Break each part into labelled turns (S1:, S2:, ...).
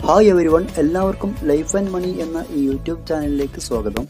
S1: hi everyone എല്ലാവർക്കും life and money എന്ന ഈ യൂട്യൂബ് ചാനലിലേക്ക് സ്വാഗതം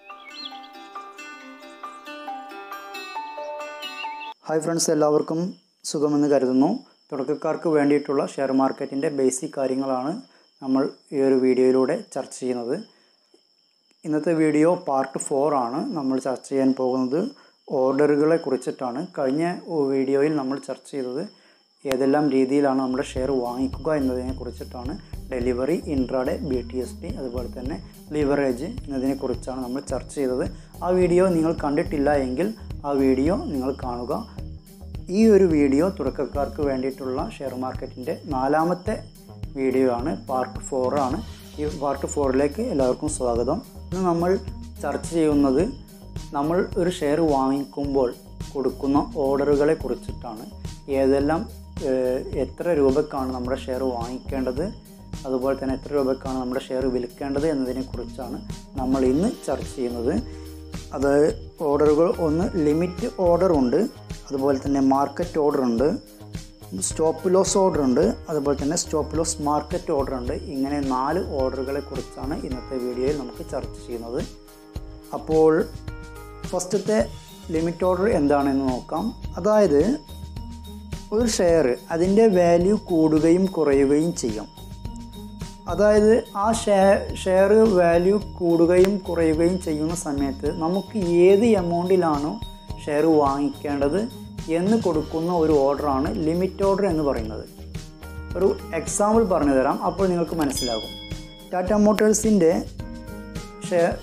S1: ഹായ് ഫ്രണ്ട്സ് എല്ലാവർക്കും സുഖമെന്ന് കരുതുന്നു തുടക്കക്കാർക്ക് വേണ്ടിയിട്ടുള്ള ഷെയർ മാർക്കറ്റിൻ്റെ ബേസിക് കാര്യങ്ങളാണ് നമ്മൾ ഈ ഒരു വീഡിയോയിലൂടെ ചർച്ച ചെയ്യുന്നത് ഇന്നത്തെ വീഡിയോ പാർട്ട് ഫോർ ആണ് നമ്മൾ ചർച്ച ചെയ്യാൻ പോകുന്നത് ഓർഡറുകളെ കുറിച്ചിട്ടാണ് കഴിഞ്ഞ വീഡിയോയിൽ നമ്മൾ ചർച്ച ചെയ്തത് ഏതെല്ലാം രീതിയിലാണ് നമ്മുടെ ഷെയർ വാങ്ങിക്കുക എന്നതിനെ കുറിച്ചിട്ടാണ് delivery intraday B T S T അതുപോലെ തന്നെ ലിവറേജ് എന്നതിനെ കുറിച്ചാണ് നമ്മൾ ചർച്ച ചെയ്തത് ആ വീഡിയോ നിങ്ങൾ കണ്ടിട്ടില്ല എങ്കിൽ ആ വീഡിയോ നിങ്ങൾ കാണുക ഈ ഒരു വീഡിയോ തുടക്കക്കാർക്ക് വേണ്ടിയിട്ടുള്ള ഷെയർ മാർക്കറ്റിൻ്റെ നാലാമത്തെ വീഡിയോ ആണ് പാർട്ട് ഫോർ ആണ് ഈ പാർട്ട് ഫോറിലേക്ക് എല്ലാവർക്കും സ്വാഗതം ഇന്ന് നമ്മൾ ചർച്ച ചെയ്യുന്നത് നമ്മൾ ഒരു ഷെയർ വാങ്ങിക്കുമ്പോൾ കൊടുക്കുന്ന ഓർഡറുകളെ കുറിച്ചിട്ടാണ് ഏതെല്ലാം ഏഹ്, എത്ര രൂപക്കാണ് നമ്മുടെ ഷെയർ വാങ്ങിക്കേണ്ടത് അതുപോലെ തന്നെ എത്ര രൂപക്കാണ് നമ്മുടെ ഷെയർ വിൽക്കേണ്ടത് എന്നതിനെ കുറിച്ചാണ് നമ്മൾ ഇന്ന് ചർച്ച ചെയ്യുന്നത് അത് ഓർഡറുകൾ ഒന്ന് ലിമിറ്റ് ഓർഡർ ഉണ്ട് അതുപോലെ തന്നെ മാർക്കറ്റ് ഓർഡർ ഉണ്ട് സ്റ്റോപ്പ് ലോസ് ഓർഡർ ഉണ്ട് അതുപോലെ തന്നെ സ്റ്റോപ്പ് ലോസ് മാർക്കറ്റ് ഓർഡർ ഉണ്ട് ഇങ്ങനെ നാല് ഓർഡറുകളെ കുറിച്ചാണ് ഇന്നത്തെ വീഡിയോയിൽ നമുക്ക് ചർച്ച ചെയ്യുന്നത് അപ്പോൾ ഫസ്റ്റത്തെ ലിമിറ്റ് ഓർഡർ എന്താണെന്ന് നോക്കാം അതായത് ഒരു ഷെയർ അതിൻ്റെ വാല്യൂ കൂടുകയും കുറയുകയും ചെയ്യും അതായത് ആ ഷെയർ ഷെയർ വാല്യൂ കൂടുകയും കുറയുകയും ചെയ്യുന്ന സമയത്ത് നമുക്ക് ഏത് എമൗണ്ടിലാണോ ഷെയർ വാങ്ങിക്കേണ്ടത് എന്ന് കൊടുക്കുന്ന ഒരു ഓർഡറാണ് ലിമിറ്റ് ഓർഡർ എന്ന് പറയുന്നത് ഒരു എക്സാമ്പിൾ പറഞ്ഞു തരാം അപ്പോൾ നിങ്ങൾക്ക് മനസ്സിലാകും ടാറ്റ മോട്ടോഴ്സിൻ്റെ ഷെയർ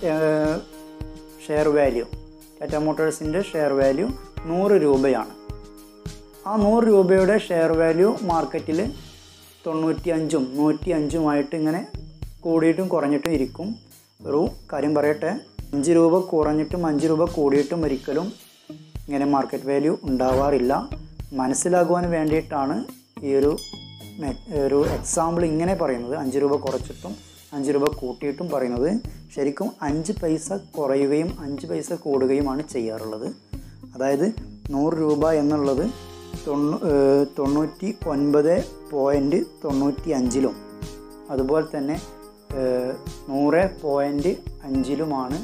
S1: ഷെയർ വാല്യൂ ടാറ്റ മോട്ടോഴ്സിൻ്റെ ഷെയർ വാല്യൂ നൂറ് രൂപയാണ് ആ നൂറ് രൂപയുടെ ഷെയർ വാല്യൂ മാർക്കറ്റിൽ തൊണ്ണൂറ്റി അഞ്ചും നൂറ്റി അഞ്ചുമായിട്ട് ഇങ്ങനെ കൂടിയിട്ടും കുറഞ്ഞിട്ടും ഇരിക്കും ഒരു കാര്യം പറയട്ടെ അഞ്ച് രൂപ കുറഞ്ഞിട്ടും അഞ്ച് രൂപ കൂടിയിട്ടും ഒരിക്കലും ഇങ്ങനെ മാർക്കറ്റ് വാല്യൂ ഉണ്ടാവാറില്ല മനസ്സിലാകുവാൻ വേണ്ടിയിട്ടാണ് ഈ ഒരു മെ- ഒരു എക്സാമ്പിൾ ഇങ്ങനെ പറയുന്നത് അഞ്ച് രൂപ കുറച്ചിട്ടും അഞ്ച് രൂപ കൂട്ടിയിട്ടും പറയുന്നത് ശരിക്കും അഞ്ച് പൈസ കുറയുകയും അഞ്ച് പൈസ കൂടുകയുമാണ് ചെയ്യാറുള്ളത് അതായത് നൂറ് രൂപ എന്നുള്ളത് തൊണ്ണൂ ഏഹ് തൊണ്ണൂറ്റി ഒൻപത് പോയിൻറ്റ് തൊണ്ണൂറ്റി അഞ്ചിലും അതുപോലെ തന്നെ ഏഹ് നൂറ് പോയിൻറ്റ് അഞ്ചിലുമാണ്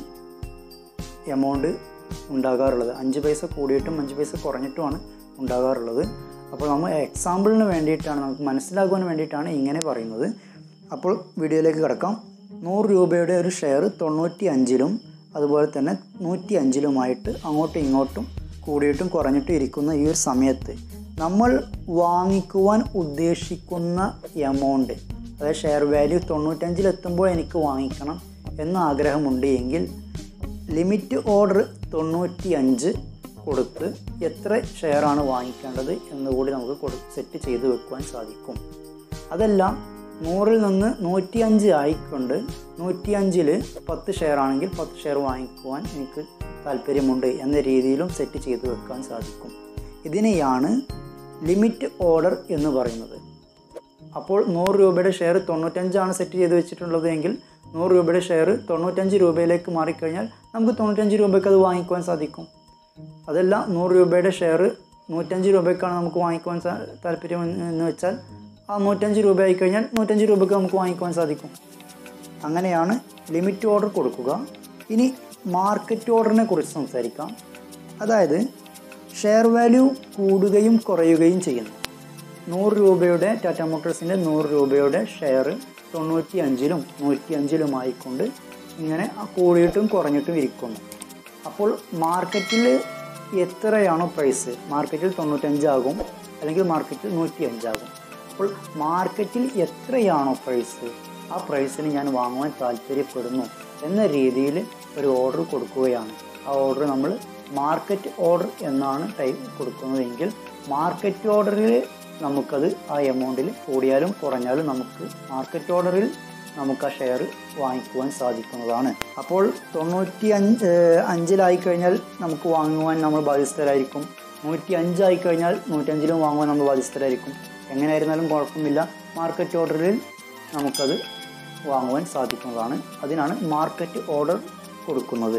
S1: എമൗണ്ട് ഉണ്ടാകാറുള്ളത് അഞ്ച് പൈസ കൂടിയിട്ടും അഞ്ച് പൈസ കുറഞ്ഞിട്ടുമാണ് ഉണ്ടാകാറുള്ളത് അപ്പോൾ നമ്മൾ എക്സാമ്പിളിന് വേണ്ടിയിട്ടാണ് നമുക്ക് മനസ്സിലാക്കുവാൻ വേണ്ടിയിട്ടാണ് ഇങ്ങനെ പറയുന്നത് അപ്പോൾ വീഡിയോയിലേക്ക് കിടക്കാം നൂറ് രൂപയുടെ ഒരു ഷെയർ തൊണ്ണൂറ്റി അഞ്ചിലും അതുപോലെ തന്നെ നൂറ്റി അഞ്ചിലുമായിട്ട് അങ്ങോട്ടും ഇങ്ങോട്ടും കൂടിയിട്ടും കുറഞ്ഞിട്ടും ഇരിക്കുന്ന ഈ ഒരു സമയത്ത് നമ്മൾ വാങ്ങിക്കുവാൻ ഉദ്ദേശിക്കുന്ന എമൗണ്ട് അതായത് ഷെയർ വാല്യൂ തൊണ്ണൂറ്റഞ്ചിലെത്തുമ്പോൾ എനിക്ക് വാങ്ങിക്കണം എന്ന ആഗ്രഹമുണ്ട് എങ്കിൽ ലിമിറ്റ് ഓർഡർ തൊണ്ണൂറ്റി അഞ്ച് കൊടുത്ത് എത്ര ഷെയറാണ് വാങ്ങിക്കേണ്ടത് എന്നുകൂടി നമുക്ക് കൊടു സെറ്റ് ചെയ്ത് വെക്കുവാൻ സാധിക്കും അതെല്ലാം നൂറിൽ നിന്ന് നൂറ്റി അഞ്ച് ആയിക്കൊണ്ട് നൂറ്റി അഞ്ചിൽ പത്ത് ഷെയർ ആണെങ്കിൽ പത്ത് ഷെയർ വാങ്ങിക്കുവാൻ എനിക്ക് താല്പര്യമുണ്ട് എന്ന രീതിയിലും സെറ്റ് ചെയ്ത് വെക്കാൻ സാധിക്കും ഇതിനെയാണ് ലിമിറ്റ് ഓർഡർ എന്ന് പറയുന്നത് അപ്പോൾ നൂറ് രൂപയുടെ ഷെയർ തൊണ്ണൂറ്റഞ്ചാണ് സെറ്റ് ചെയ്ത് വെച്ചിട്ടുള്ളത് എങ്കിൽ നൂറ് രൂപയുടെ ഷെയർ തൊണ്ണൂറ്റഞ്ച് രൂപയിലേക്ക് മാറിക്കഴിഞ്ഞാൽ നമുക്ക് തൊണ്ണൂറ്റഞ്ച് രൂപയ്ക്ക് അത് വാങ്ങിക്കുവാൻ സാധിക്കും അതല്ല നൂറ് രൂപയുടെ ഷെയർ നൂറ്റഞ്ച് രൂപയ്ക്കാണ് നമുക്ക് വാങ്ങിക്കുവാൻ സാ- താല്പര്യം എന്ന് എന്ന് വെച്ചാൽ ആ നൂറ്റഞ്ച് രൂപ ആയിക്കഴിഞ്ഞാൽ നൂറ്റഞ്ച് രൂപയ്ക്ക് നമുക്ക് വാങ്ങിക്കുവാൻ സാധിക്കും അങ്ങനെയാണ് ലിമിറ്റ് ഓർഡർ കൊടുക്കുക ഇനി മാർക്കറ്റ് ഓർഡറിനെ കുറിച്ച് സംസാരിക്കാം അതായത് ഷെയർ വാല്യൂ കൂടുകയും കുറയുകയും ചെയ്യുന്നു നൂറ് രൂപയുടെ ടാറ്റ മോട്ടോഴ്സിൻ്റെ നൂറ് രൂപയുടെ ഷെയർ തൊണ്ണൂറ്റി അഞ്ചിലും നൂറ്റി അഞ്ചിലുമായിക്കൊണ്ട് ഇങ്ങനെ ആ കൂടിയിട്ടും കുറഞ്ഞിട്ടും ഇരിക്കുന്നു അപ്പോൾ മാർക്കറ്റിൽ എത്രയാണോ പ്രൈസ് മാർക്കറ്റിൽ തൊണ്ണൂറ്റഞ്ചാകും അല്ലെങ്കിൽ മാർക്കറ്റിൽ നൂറ്റി അഞ്ചാകും അപ്പോൾ മാർക്കറ്റിൽ എത്രയാണോ പ്രൈസ് ആ പ്രൈസിന് ഞാൻ വാങ്ങുവാൻ താല്പര്യപ്പെടുന്നു എന്ന രീതിയിൽ ഒരു ഓർഡർ കൊടുക്കുകയാണ് ആ ഓർഡർ നമ്മൾ മാർക്കറ്റ് ഓർഡർ എന്നാണ് ടൈപ്പ് കൊടുക്കുന്നതെങ്കിൽ മാർക്കറ്റ് ഓർഡറിൽ നമുക്കത് ആ എമൗണ്ടിൽ കൂടിയാലും കുറഞ്ഞാലും നമുക്ക് മാർക്കറ്റ് ഓർഡറിൽ നമുക്ക് ആ ഷെയർ വാങ്ങിക്കുവാൻ സാധിക്കുന്നതാണ് അപ്പോൾ തൊണ്ണൂറ്റി അഞ്ച് അഞ്ചിലായി കഴിഞ്ഞാൽ നമുക്ക് വാങ്ങുവാൻ നമ്മൾ ബാധ്യസ്ഥരായിരിക്കും നൂറ്റി അഞ്ചായി കഴിഞ്ഞാൽ നൂറ്റഞ്ചിലും വാങ്ങുവാൻ നമ്മൾ ബാധ്യസ്ഥരായിരിക്കും എങ്ങനെയായിരുന്നാലും കുഴപ്പമില്ല മാർക്കറ്റ് ഓർഡറിൽ നമുക്കത് വാങ്ങുവാൻ സാധിക്കുന്നതാണ് അതിനാണ് മാർക്കറ്റ് ഓർഡർ കൊടുക്കുന്നത്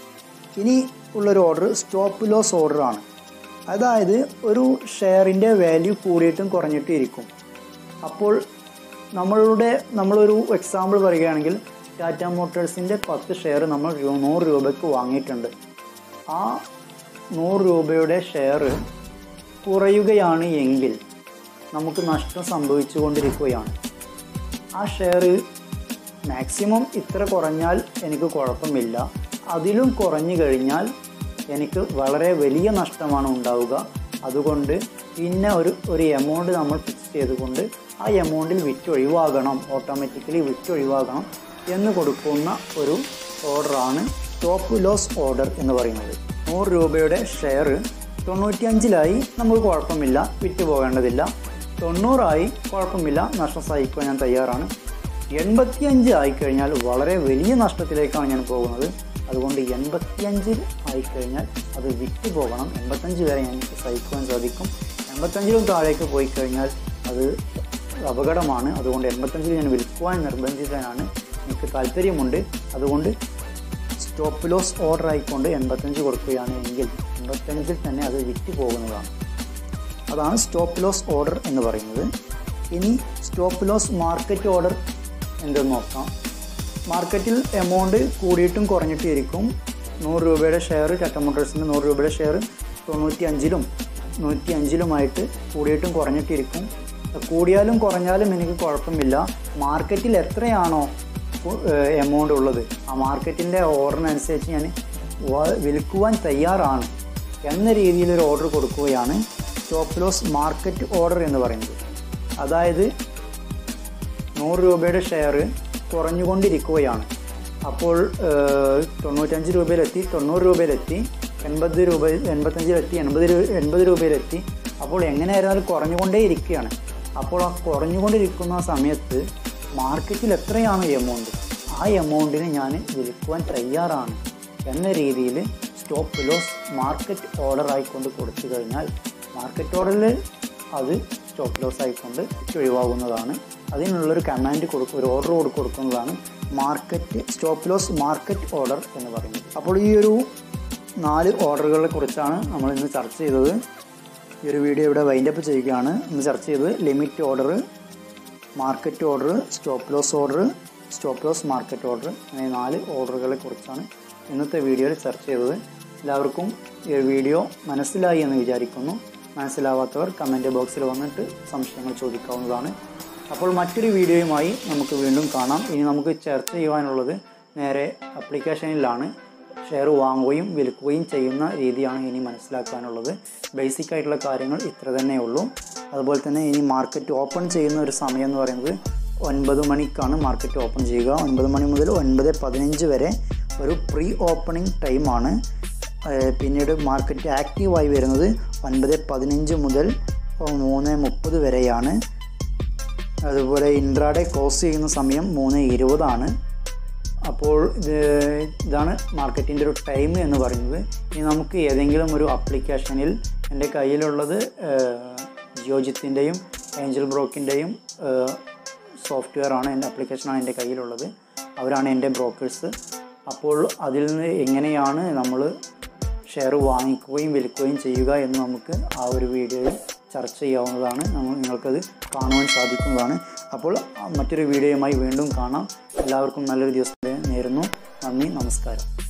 S1: ഇനി ഉള്ളൊരു ഓർഡർ സ്റ്റോപ്പ് ലോസ് ഓർഡർ ആണ് അതായത് ഒരു ഷെയറിൻ്റെ വാല്യൂ കൂടിയിട്ടും കുറഞ്ഞിട്ടും ഇരിക്കും അപ്പോൾ നമ്മളുടെ നമ്മളൊരു എക്സാമ്പിൾ പറയുകയാണെങ്കിൽ ടാറ്റ മോട്ടോഴ്സിൻ്റെ പത്ത് ഷെയർ നമ്മൾ രൂ- നൂറ് രൂപയ്ക്ക് വാങ്ങിയിട്ടുണ്ട് ആ നൂറ് രൂപയുടെ ഷെയർ കുറയുകയാണ് എങ്കിൽ നമുക്ക് നഷ്ടം സംഭവിച്ചുകൊണ്ടിരിക്കുകയാണ് ആ ഷെയർ മാക്സിമം ഇത്ര കുറഞ്ഞാൽ എനിക്ക് കുഴപ്പമില്ല അതിലും കുറഞ്ഞു കഴിഞ്ഞാൽ എനിക്ക് വളരെ വലിയ നഷ്ടമാണ് ഉണ്ടാവുക അതുകൊണ്ട് പിന്നെ ഒരു ഒരു എമൗണ്ട് നമ്മൾ ഫിക്സ് ചെയ്തുകൊണ്ട് ആ എമൗണ്ടിൽ വിറ്റൊഴിവാകണം ഓട്ടോമാറ്റിക്കലി വിറ്റൊഴിവാകണം എന്ന് കൊടുക്കുന്ന ഒരു ഓർഡറാണ് സ്റ്റോപ്പ് ലോസ് ഓർഡർ എന്ന് പറയുന്നത് നൂറ് രൂപയുടെ ഷെയർ തൊണ്ണൂറ്റിയഞ്ചിലായി നമുക്ക് കുഴപ്പമില്ല വിറ്റ് പോകേണ്ടതില്ല തൊണ്ണൂറായി കുഴപ്പമില്ല നഷ്ടം സഹിക്കാൻ ഞാൻ തയ്യാറാണ് എൺപത്തിയഞ്ച് ആയിക്കഴിഞ്ഞാൽ വളരെ വലിയ നഷ്ടത്തിലേക്കാണ് ഞാൻ പോകുന്നത് അതുകൊണ്ട് എൺപത്തിയഞ്ചിൽ ആയിക്കഴിഞ്ഞാൽ അത് വിറ്റ് പോകണം എൺപത്തഞ്ച് വരെ എനിക്ക് സഹിക്കുവാൻ സാധിക്കും എൺപത്തഞ്ചിലും താഴേക്ക് പോയി കഴിഞ്ഞാൽ അത് അപകടമാണ് അതുകൊണ്ട് എൺപത്തഞ്ചിൽ ഞാൻ വിൽക്കുവാൻ നിർബന്ധിതനാണ് എനിക്ക് താല്പര്യമുണ്ട് അതുകൊണ്ട് സ്റ്റോപ്പ് ലോസ് ഓർഡർ ആയിക്കൊണ്ട് എൺപത്തഞ്ച് കൊടുക്കുകയാണ് എങ്കിൽ എൺപത്തഞ്ചിൽ തന്നെ അത് വിറ്റ് പോകുന്നതാണ് അതാണ് സ്റ്റോപ്പ് ലോസ് ഓർഡർ എന്ന് പറയുന്നത് ഇനി സ്റ്റോപ്പ് ലോസ് മാർക്കറ്റ് ഓർഡർ എന്തെന്ന് നോക്കാം മാർക്കറ്റിൽ എമൗണ്ട് കൂടിയിട്ടും കുറഞ്ഞിട്ടും ഇരിക്കും നൂറ് രൂപയുടെ ഷെയർ ടാറ്റ മോട്ടോഴ്സിൻ്റെ നൂറ് രൂപയുടെ ഷെയർ തൊണ്ണൂറ്റി അഞ്ചിലും നൂറ്റി അഞ്ചിലുമായിട്ട് കൂടിയിട്ടും കുറഞ്ഞിട്ടിരിക്കും കൂടിയാലും കുറഞ്ഞാലും എനിക്ക് കുഴപ്പമില്ല മാർക്കറ്റിൽ എത്രയാണോ എമൗണ്ട് ഉള്ളത് ആ മാർക്കറ്റിൻ്റെ ഓർഡറിനനുസരിച്ച് ഞാൻ വ- വിൽക്കുവാൻ തയ്യാറാണ് എന്ന രീതിയിൽ ഒരു ഓർഡർ കൊടുക്കുകയാണ് സ്റ്റോപ്പ് ലോസ് മാർക്കറ്റ് ഓർഡർ എന്ന് പറയുന്നത് അതായത് നൂറ് രൂപയുടെ ഷെയർ കുറഞ്ഞുകൊണ്ടിരിക്കുകയാണ് അപ്പോൾ ഏഹ്, തൊണ്ണൂറ്റഞ്ച് രൂപയിലെത്തി തൊണ്ണൂറ് രൂപയിലെത്തി എൺപത് രൂപ എൺപത്തഞ്ചിലെത്തി എൺപത് രൂപ എൺപത് രൂപയിലെത്തി അപ്പോൾ എങ്ങനെയായിരുന്നാലും കുറഞ്ഞുകൊണ്ടേ ഇരിക്കുകയാണ് അപ്പോൾ ആ കുറഞ്ഞുകൊണ്ടിരിക്കുന്ന സമയത്ത് മാർക്കറ്റിൽ എത്രയാണ് എമൗണ്ട് ആ എമൗണ്ടിന് ഞാൻ വിൽക്കുവാൻ തയ്യാറാണ് എന്ന രീതിയിൽ സ്റ്റോപ്പ് ലോസ് മാർക്കറ്റ് ഓർഡർ ആയിക്കൊണ്ട് കൊടുത്തു കഴിഞ്ഞാൽ മാർക്കറ്റ് ഓർഡറിൽ അത് സ്റ്റോപ്പ് ലോസ് ആയിക്കൊണ്ട് ഒഴിവാകുന്നതാണ് അതിനുള്ളൊരു കമാൻഡ് കൊടുക്കും ഒരു ഓർഡർ കൊടു കൊടുക്കുന്നതാണ് market stop loss market order എന്ന് പറയുന്നത് അപ്പോൾ ഈ ഒരു നാല് ഓർഡറുകളെ കുറിച്ചാണ് നമ്മൾ ഇന്ന് ചർച്ച ചെയ്തത് ഈ ഒരു വീഡിയോ ഇവിടെ വൈൻഡപ്പ് ചെയ്യുകയാണ് ഇന്ന് ചർച്ച ചെയ്തത് limit order market order stop loss order stop loss market order അങ്ങനെ നാല് ഓർഡറുകളെ കുറിച്ചാണ് ഇന്നത്തെ വീഡിയോയിൽ ചർച്ച ചെയ്തത് എല്ലാവർക്കും ഈ ഒരു വീഡിയോ മനസ്സിലായി എന്ന് വിചാരിക്കുന്നു മനസ്സിലാവാത്തവർ കമൻറ്റ് ബോക്സിൽ വന്നിട്ട് സംശയങ്ങൾ ചോദിക്കാവുന്നതാണ് അപ്പോൾ മറ്റൊരു വീഡിയോയുമായി നമുക്ക് വീണ്ടും കാണാം ഇനി നമുക്ക് ചർച്ച ചെയ്യുവാനുള്ളത് നേരെ അപ്ലിക്കേഷനിലാണ് ഷെയർ വാങ്ങുകയും വിൽക്കുകയും ചെയ്യുന്ന രീതിയാണ് ഇനി മനസ്സിലാക്കാനുള്ളത് ബേസിക് ആയിട്ടുള്ള കാര്യങ്ങൾ ഇത്ര തന്നെ ഉള്ളൂ അതുപോലെ തന്നെ ഇനി മാർക്കറ്റ് ഓപ്പൺ ചെയ്യുന്ന ഒരു സമയം എന്ന് പറയുന്നത് ഒൻപത് മണിക്കാണ് മാർക്കറ്റ് ഓപ്പൺ ചെയ്യുക ഒൻപത് മണി മുതൽ ഒൻപത് പതിനഞ്ച് വരെ ഒരു പ്രീ ഓപ്പണിംഗ് ടൈമാണ് ഏഹ് പിന്നീട് മാർക്കറ്റ് ആക്റ്റീവായി വരുന്നത് ഒൻപത് പതിനഞ്ച് മുതൽ മൂന്ന് മുപ്പത് വരെയാണ് അതുപോലെ ഇൻട്രാഡേ ക്ലോസ് ചെയ്യുന്ന സമയം മൂന്ന് ഇരുപതാണ് അപ്പോൾ ഇത് ഇതാണ് മാർക്കറ്റിൻ്റെ ഒരു ടൈം എന്ന് പറയുന്നത് ഇനി നമുക്ക് ഏതെങ്കിലും ഒരു അപ്ലിക്കേഷനിൽ എൻ്റെ കയ്യിലുള്ളത് ജിയോജിത്തിൻ്റെയും ഏഞ്ചൽ ബ്രോക്കിൻ്റെയും സോഫ്റ്റ്വെയർ ആണ് എൻ്റെ ആപ്ലിക്കേഷനാണ് എൻ്റെ കയ്യിലുള്ളത് അവരാണ് എൻ്റെ ബ്രോക്കേഴ്സ് അപ്പോൾ അതിൽ നിന്ന് എങ്ങനെയാണ് നമ്മൾ ഷെയർ വാങ്ങിക്കുകയും വിൽക്കുകയും ചെയ്യുക എന്ന് നമുക്ക് ആ ഒരു വീഡിയോയിൽ ചർച്ച ചെയ്യാവുന്നതാണ് നമ്മൾ നിങ്ങൾക്കത് കാണുവാൻ സാധിക്കുന്നതാണ് അപ്പോൾ മറ്റൊരു വീഡിയോയുമായി വീണ്ടും കാണാം എല്ലാവർക്കും നല്ലൊരു ദിവസം നേരുന്നു നന്ദി നമസ്കാരം